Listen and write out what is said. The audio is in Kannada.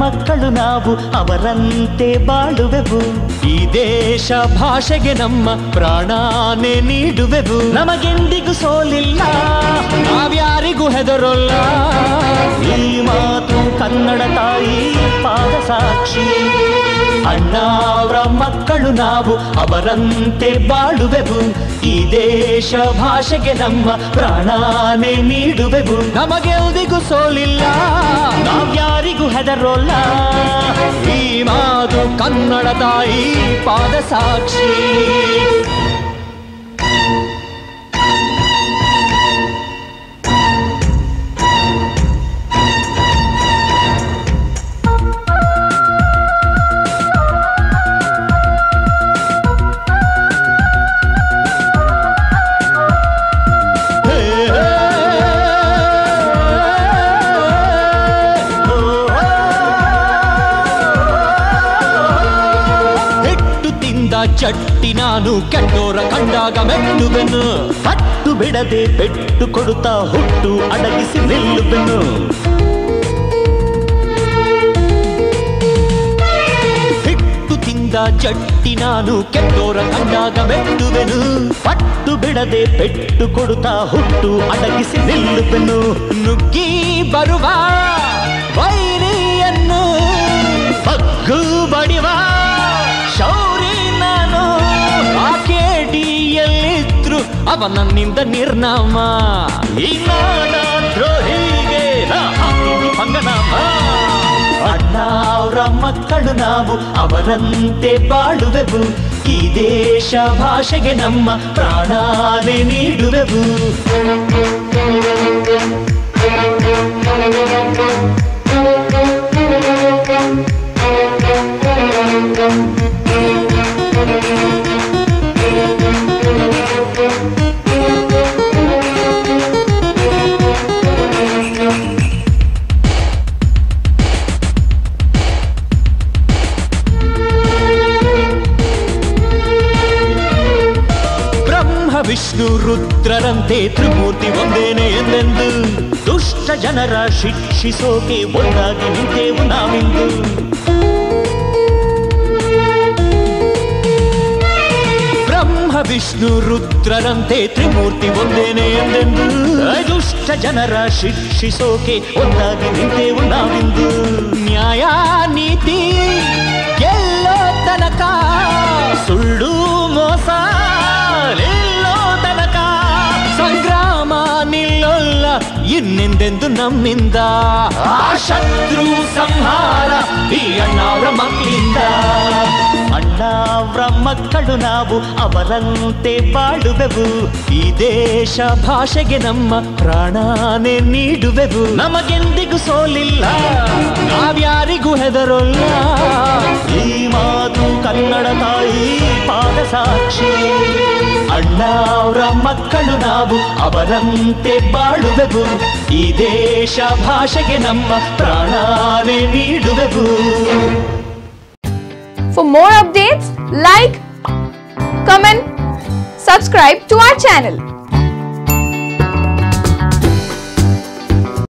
ಮಕ್ಕಳು ನಾವು ಅವರಂತೆ ಬಾಳುವೆವು ಈ ದೇಶ ಭಾಷೆಗೆ ನಮ್ಮ ಪ್ರಾಣಾನೇ ನೀಡುವೆವು ನಮಗೆಂದಿಗೂ ಸೋಲಿಲ್ಲ ನಾವ್ಯಾರಿಗೂ ಹೆದರೋಲ್ಲ ಈ ಮಾತು ಕನ್ನಡ ತಾಯಿ ಪಾದ ಸಾಕ್ಷಿ ಅಣ್ಣಾವ್ರ ಮಕ್ಕಳು ನಾವು ಅವರಂತೆ ಬಾಳುವೆವು ಈ ದೇಶ ಭಾಷೆಗೆ ನಮ್ಮ ಪ್ರಾಣಾನೇ ನೀಡುವೆವು ನಮಗೆಲ್ದಿಗೂ ಸೋಲಿಲ್ಲ ನಾವ್ಯಾರಿಗೂ ಹೆದರೋಲ್ಲ ಈ ಮಾತು ಕನ್ನಡ ತಾಯಿ ಪಾದ ಸಾಕ್ಷಿ ಹೆಟ್ಟು ತಿಂದ ಚಟ್ಟಿ ನಾನು ಕೆಟ್ಟೋರ ಕಂಡಾಗ ಮೆಟ್ಟುವೆನು ಪಟ್ಟು ಬಿಡದೆ ಪೆಟ್ಟು ಕೊಡುತ್ತಾ ಹುಟ್ಟು ಅಡಗಿಸಿ ನಿಲ್ಲುವೆನು ಹಿಟ್ಟು ತಿಂದ ಚಟ್ಟಿ ನಾನು ಕೆಟ್ಟೋರ ಕಂಡಾಗ ಮೆಟ್ಟುವೆನು ಪಟ್ಟು ಬಿಡದೆ ಪೆಟ್ಟು ಕೊಡುತ್ತಾ ಹುಟ್ಟು ಅಡಗಿಸಿ ನಿಲ್ಲುವೆನು ನುಗ್ಗಿ ಬರುವ ವೈರಿಯನ್ನು ಬಗ್ಗು ಬಡಿವ ಶೌರಿ ನಾನು ಆ ಕೇಟಿಯಲ್ಲಿದ್ರು ಅವ ನನ್ನಿಂದ ನಿರ್ನಾಮ ಈ ನಾಡ ದ್ರೋಹಿಗೆ ನಾ ಹಾಕ್ತೀನಿ ಪಂಗನಾಮ ಅಣ್ಣಾವ್ರ ಮಕ್ಕಳು ನಾವು ಅವರಂತೆ ಬಾಳುವೆವು ಈ ದೇಶ ಭಾಷೆಗೆ ನಮ್ಮ ಪ್ರಾಣಾನೇ ನೀಡುವೆವು ಬ್ರಹ್ಮ ವಿಷ್ಣು ರುದ್ರರಂತೆ ತ್ರಿಮೂರ್ತಿ ಒಂದೇನೆ ಎಂದೆಂದು ದುಷ್ಟ ಜನರ ಶಿಕ್ಷಿಸೋಕೆ ಒಂದಾಗಿ ನಿಂತೆವು ನಾವಿಂದು ಬ್ರಹ್ಮ ವಿಷ್ಣು ರುದ್ರರಂತೆ ತ್ರಿಮೂರ್ತಿ ಒಂದೇನೆ ಎಂದೆಂದು ದುಷ್ಟ ಜನರ ಶಿಕ್ಷಿಸೋಕೆ ಒಂದಾಗಿ ನಿಂತೆವು ನಾವಿಂದು ನ್ಯಾಯ ನೀತಿ ಎಲ್ಲೋ ತನಕ ಸುಳ್ಳು ಮೋಸ ನಿಲ್ಲೋ ತನಕ ಸಂಗ್ರಾಮ ನಿಲ್ಲೊಲ್ಲ ಇನ್ನೆಂದೆಂದು ನಮ್ಮಿಂದ ಆ ಶತ್ರು ಸಂಹಾರ ಈ ಅಣ್ಣಾವ್ರ ಮಕ್ಕಳಿಂದ ಅಣ್ಣಾವ್ರ ಮಕ್ಕಳು ನಾವು ಅವರಂತೆ ಬಾಳುವೆವು ಈ ದೇಶ ಭಾಷೆಗೆ ನಮ್ಮ ಪ್ರಾಣಾನೇ ನೀಡುವೆವು ನಮಗೆಂದಿಗೂ ಸೋಲಿಲ್ಲ ನಾವ್ಯಾರಿಗೂ ಹೆದರೋಲ್ಲ ಈ ಮಾತು ಕನ್ನಡ ತಾಯಿ ಪಾದ ಸಾಕ್ಷಿ ಅಣ್ಣಾವ್ರ ಮಕ್ಕಳು ನಾವು ಅವರಂತೆ ಬಾಳುವೆವು ಈ ದೇಶ ಭಾಷೆಗೆ ನಮ್ಮ ಪ್ರಾಣಾನೇ ನೀಡುವೆವು For more updates, like, comment, subscribe to our channel.